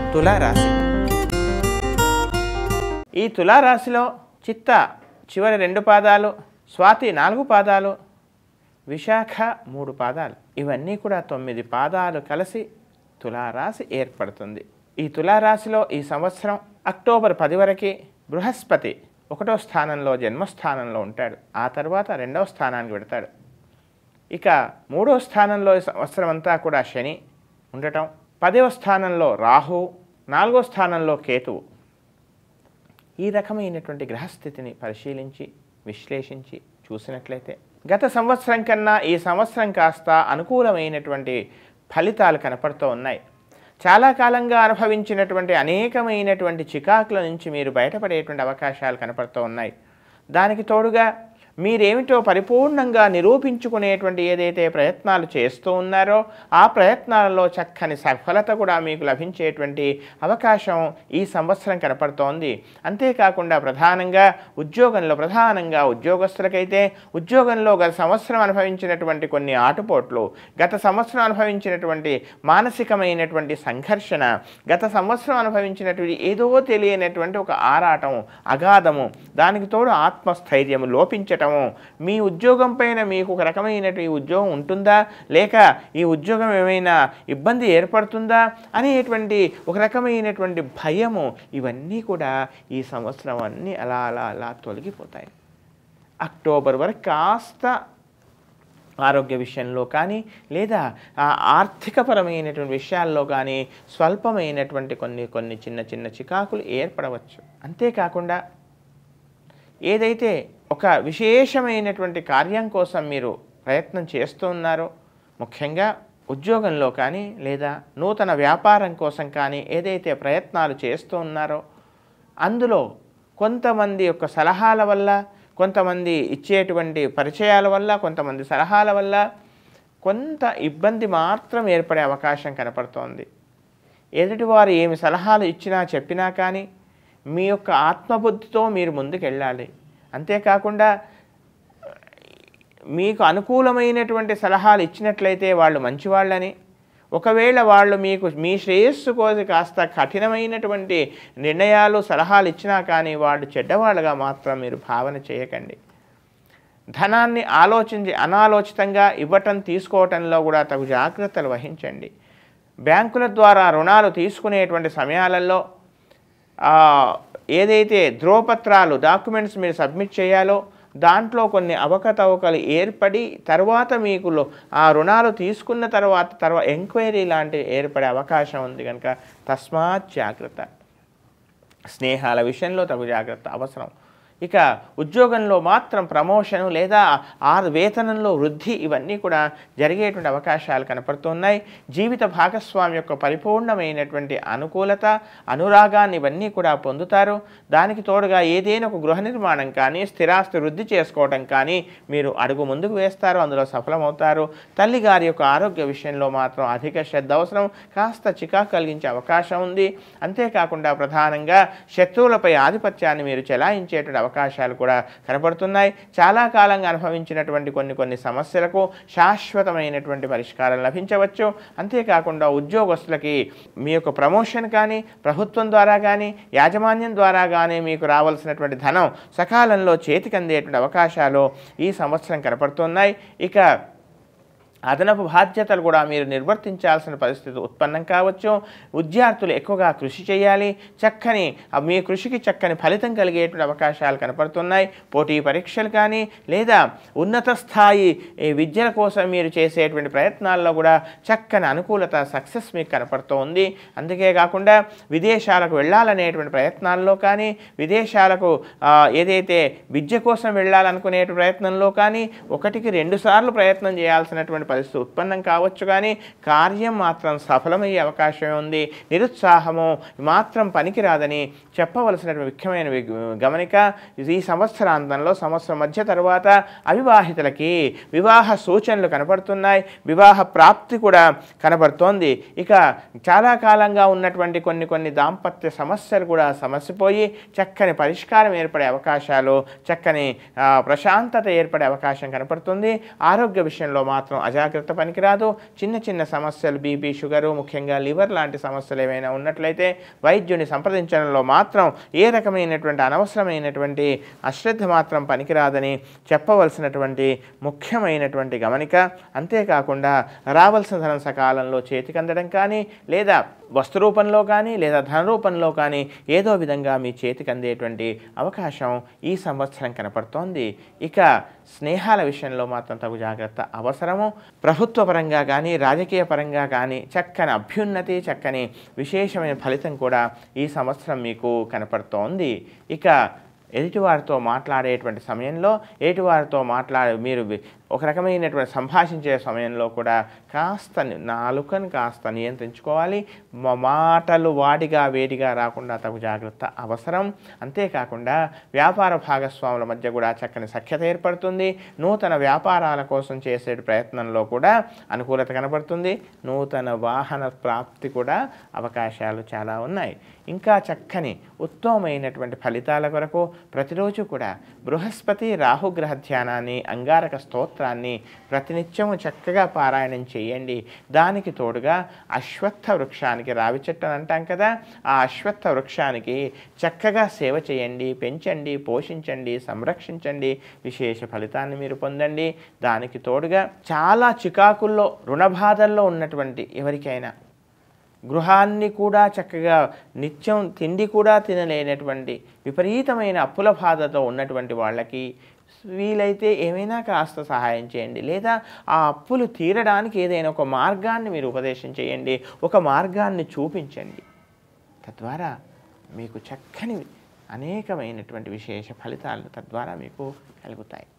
తులారాశి ఈ తులారాశిలో చిత్త చివరి రెండు పాదాలు స్వాతి నాలుగు పాదాలు విశాఖ మూడు పాదాలు ఇవన్నీ కూడా తొమ్మిది పాదాలు కలిసి తులారాశి ఏర్పడుతుంది ఈ తులారాశిలో ఈ సంవత్సరం అక్టోబర్ పది వరకు బృహస్పతి ఒకటో స్థానంలో జన్మస్థానంలో ఉంటాడు ఆ తర్వాత రెండవ స్థానానికి పెడతాడు ఇక మూడో స్థానంలో ఈ సంవత్సరం అంతా కూడా శని ఉండటం పదవ స్థానంలో రాహు నాలుగో స్థానంలో కేతువు ఈ రకమైనటువంటి గ్రహస్థితిని పరిశీలించి విశ్లేషించి చూసినట్లయితే గత సంవత్సరం కన్నా ఈ సంవత్సరం కాస్త అనుకూలమైనటువంటి ఫలితాలు కనపడుతూ ఉన్నాయి చాలా కాలంగా అనుభవించినటువంటి అనేకమైనటువంటి చికాకుల నుంచి మీరు బయటపడేటువంటి అవకాశాలు కనపడుతూ ఉన్నాయి దానికి తోడుగా మీరేమిటో పరిపూర్ణంగా నిరూపించుకునేటువంటి ఏదైతే ప్రయత్నాలు చేస్తూ ఉన్నారో ఆ ప్రయత్నాలలో చక్కని సఫలత కూడా మీకు లభించేటువంటి అవకాశం ఈ సంవత్సరం కనపడుతోంది అంతేకాకుండా ప్రధానంగా ఉద్యోగంలో ప్రధానంగా ఉద్యోగస్తులకైతే ఉద్యోగంలో గత సంవత్సరం అనుభవించినటువంటి కొన్ని ఆటుపోట్లు గత సంవత్సరం అనుభవించినటువంటి మానసికమైనటువంటి సంఘర్షణ గత సంవత్సరం అనుభవించినటువంటి ఏదో తెలియనటువంటి ఒక ఆరాటం అగాధము దానికి తోడు ఆత్మస్థైర్యము లోపించటము మీ ఉద్యోగం పైన మీకు ఒక రకమైనటువంటి ఉద్యోగం ఉంటుందా లేక ఈ ఉద్యోగం ఏమైనా ఇబ్బంది ఏర్పడుతుందా అనేటువంటి ఒక రకమైనటువంటి భయము ఇవన్నీ కూడా ఈ సంవత్సరం అన్నీ అలా అలా అలా తొలగిపోతాయి అక్టోబర్ వరకు కాస్త ఆరోగ్య విషయంలో కానీ లేదా ఆ ఆర్థికపరమైనటువంటి విషయాల్లో కానీ స్వల్పమైనటువంటి కొన్ని కొన్ని చిన్న చిన్న చికాకులు ఏర్పడవచ్చు అంతేకాకుండా ఏదైతే ఒక విశేషమైనటువంటి కార్యం కోసం మీరు ప్రయత్నం చేస్తూ ఉన్నారో ముఖ్యంగా ఉద్యోగంలో కానీ లేదా నూతన వ్యాపారం కోసం కానీ ఏదైతే ప్రయత్నాలు చేస్తూ ఉన్నారో అందులో కొంతమంది యొక్క సలహాల వల్ల కొంతమంది ఇచ్చేటువంటి పరిచయాల వల్ల కొంతమంది సలహాల వల్ల కొంత ఇబ్బంది మాత్రం ఏర్పడే అవకాశం కనపడుతోంది ఎదుటివారు ఏమి సలహాలు ఇచ్చినా చెప్పినా కానీ మీ యొక్క ఆత్మబుద్ధితో మీరు ముందుకు వెళ్ళాలి అంతేకాకుండా మీకు అనుకూలమైనటువంటి సలహాలు ఇచ్చినట్లయితే వాళ్ళు మంచివాళ్ళని ఒకవేళ వాళ్ళు మీకు మీ శ్రేయస్సు కోసం కాస్త కఠినమైనటువంటి నిర్ణయాలు సలహాలు ఇచ్చినా కానీ వాళ్ళు చెడ్డవాళ్ళగా మాత్రం మీరు భావన చేయకండి ధనాన్ని ఆలోచించి అనాలోచితంగా ఇవ్వటం తీసుకోవటంలో కూడా తగు జాగ్రత్తలు వహించండి బ్యాంకుల ద్వారా రుణాలు తీసుకునేటువంటి సమయాలలో ఆ, ఏదైతే ధ్రువపత్రాలు డాక్యుమెంట్స్ మీరు సబ్మిట్ చేయాలో దాంట్లో కొన్ని అవకతవకలు ఏర్పడి తర్వాత మీకు లో- ఆ రుణాలు తీసుకున్న తర్వాత తర్వాత ఎంక్వైరీ లాంటివి ఏర్పడే అవకాశం ఉంది కనుక తస్మాత్ జాగ్రత్త స్నేహాల విషయంలో తగు జాగ్రత్త అవసరం ఇక ఉద్యోగంలో మాత్రం ప్రమోషను లేదా ఆ వేతనంలో వృద్ధి ఇవన్నీ కూడా జరిగేటువంటి అవకాశాలు కనపడుతున్నాయి జీవిత భాగస్వామి యొక్క పరిపూర్ణమైనటువంటి అనుకూలత అనురాగాన్ని ఇవన్నీ కూడా పొందుతారు దానికి తోడుగా ఏదైనా ఒక గృహ నిర్మాణం కానీ స్థిరాస్తి వృద్ధి చేసుకోవటం కానీ మీరు అడుగు ముందుకు వేస్తారు అందులో సఫలమవుతారు తల్లి గారి యొక్క ఆరోగ్య విషయంలో మాత్రం అధిక శ్రద్ధ అవసరం కాస్త చికాకు కలిగించే అవకాశం ఉంది అంతేకాకుండా ప్రధానంగా శత్రువులపై ఆధిపత్యాన్ని మీరు చెలాయించేటువంటి అవకాశాలు కూడా కనబడుతున్నాయి చాలా కాలంగా అనుభవించినటువంటి కొన్ని కొన్ని సమస్యలకు శాశ్వతమైనటువంటి పరిష్కారం లభించవచ్చు అంతేకాకుండా ఉద్యోగస్తులకి మీ యొక్క ప్రమోషన్ కానీ ప్రభుత్వం ద్వారా కానీ యాజమాన్యం ద్వారా కానీ మీకు రావాల్సినటువంటి ధనం సకాలంలో చేతికి అందేటువంటి అవకాశాలు ఈ సంవత్సరం కనపడుతున్నాయి ఇక అదనపు బాధ్యతలు కూడా మీరు నిర్వర్తించాల్సిన పరిస్థితి ఉత్పన్నం కావచ్చు విద్యార్థులు ఎక్కువగా కృషి చేయాలి చక్కని ఆ మీ కృషికి చక్కని ఫలితం కలిగేటువంటి అవకాశాలు కనపడుతున్నాయి పోటీ పరీక్షలు కానీ లేదా ఉన్నత స్థాయి ఈ విద్యల కోసం మీరు చేసేటువంటి ప్రయత్నాల్లో కూడా చక్కని అనుకూలత సక్సెస్ మీకు కనపడుతూ ఉంది అందుకే కాకుండా విదేశాలకు వెళ్ళాలనేటువంటి ప్రయత్నాల్లో కానీ విదేశాలకు ఆ, ఏదైతే విద్య కోసం వెళ్ళాలనుకునే ప్రయత్నంలో కానీ ఒకటికి రెండు సార్లు ప్రయత్నం చేయాల్సినటువంటి పరిస్థితి ఉత్పన్నం కావచ్చు కానీ కార్యం మాత్రం సఫలమయ్యే అవకాశం ఉంది నిరుత్సాహము మాత్రం పనికిరాదని చెప్పవలసినటువంటి ముఖ్యమైన వి- గమనిక ఈ సంవత్సరాంతంలో సంవత్సరం మధ్య తర్వాత అవివాహితులకి వివాహ సూచనలు కనపడుతున్నాయి వివాహ ప్రాప్తి కూడా కనబడుతోంది ఇక చాలా కాలంగా ఉన్నటువంటి కొన్ని కొన్ని దాంపత్య సమస్యలు కూడా సమస్యపోయి చక్కని పరిష్కారం ఏర్పడే అవకాశాలు చక్కని ఆ, ప్రశాంతత ఏర్పడే అవకాశం కనపడుతుంది ఆరోగ్య విషయంలో మాత్రం అజా అజాగ్రత్త పనికిరాదు చిన్న చిన్న సమస్యలు బీపీ షుగరు ముఖ్యంగా లివర్ లాంటి సమస్యలు ఏమైనా ఉన్నట్లయితే వైద్యుని సంప్రదించడంలో మాత్రం ఏ రకమైనటువంటి అనవసరమైనటువంటి అశ్రద్ధ మాత్రం పనికిరాదని చెప్పవలసినటువంటి ముఖ్యమైనటువంటి గమనిక అంతేకాకుండా రావాల్సిన ధనం సకాలంలో చేతికి అందడం కానీ లేదా వస్తు రూపంలో కానీ లేదా ధన రూపంలో కానీ ఏదో విధంగా మీ చేతికి అందేటువంటి అవకాశం ఈ సంవత్సరం కనపడుతోంది ఇక స్నేహాల విషయంలో మాత్రం తగు జాగ్రత్త అవసరము ప్రభుత్వ పరంగా కానీ రాజకీయ పరంగా కానీ చక్కని అభ్యున్నతి చక్కని విశేషమైన ఫలితం కూడా ఈ సంవత్సరం మీకు కనపడుతోంది ఇక ఎదుటివారితో మాట్లాడేటువంటి సమయంలో ఎదుటివారితో మాట్లాడే మీరు వి- ఒక రకమైనటువంటి సంభాషించే సమయంలో కూడా కాస్త ని- నాలుకను కాస్త నియంత్రించుకోవాలి మా మాటలు వాడిగా వేడిగా రాకుండా తగు జాగ్రత్త అవసరం అంతేకాకుండా వ్యాపార భాగస్వాముల మధ్య కూడా చక్కని సఖ్యత ఏర్పడుతుంది నూతన వ్యాపారాల కోసం చేసే ప్రయత్నంలో కూడా అనుకూలత కనబడుతుంది నూతన వాహన ప్రాప్తి కూడా అవకాశాలు చాలా ఉన్నాయి ఇంకా చక్కని ఉత్తమమైనటువంటి ఫలితాల కొరకు ప్రతిరోజు కూడా బృహస్పతి రాహుగ్రహ ధ్యానాన్ని అంగారక స్తోత్రాన్ని ప్రతినిత్యము చక్కగా పారాయణం చేయండి దానికి తోడుగా అశ్వత్థ వృక్షానికి రావి చెట్టు అని అంటాం కదా ఆ అశ్వత్థ వృక్షానికి చక్కగా సేవ చేయండి పెంచండి పోషించండి సంరక్షించండి విశేష ఫలితాన్ని మీరు పొందండి దానికి తోడుగా చాలా చికాకుల్లో రుణబాధల్లో ఉన్నటువంటి ఎవరికైనా గృహాన్ని కూడా చక్కగా నిత్యం తిండి కూడా తినలేనటువంటి విపరీతమైన అప్పుల బాధతో ఉన్నటువంటి వాళ్ళకి వీలైతే ఏమైనా కాస్త సహాయం చేయండి లేదా ఆ అప్పులు తీరడానికి ఏదైనా ఒక మార్గాన్ని మీరు ఉపదేశం చేయండి ఒక మార్గాన్ని చూపించండి తద్వారా మీకు చక్కని అనేకమైనటువంటి విశేష ఫలితాలు తద్వారా మీకు కలుగుతాయి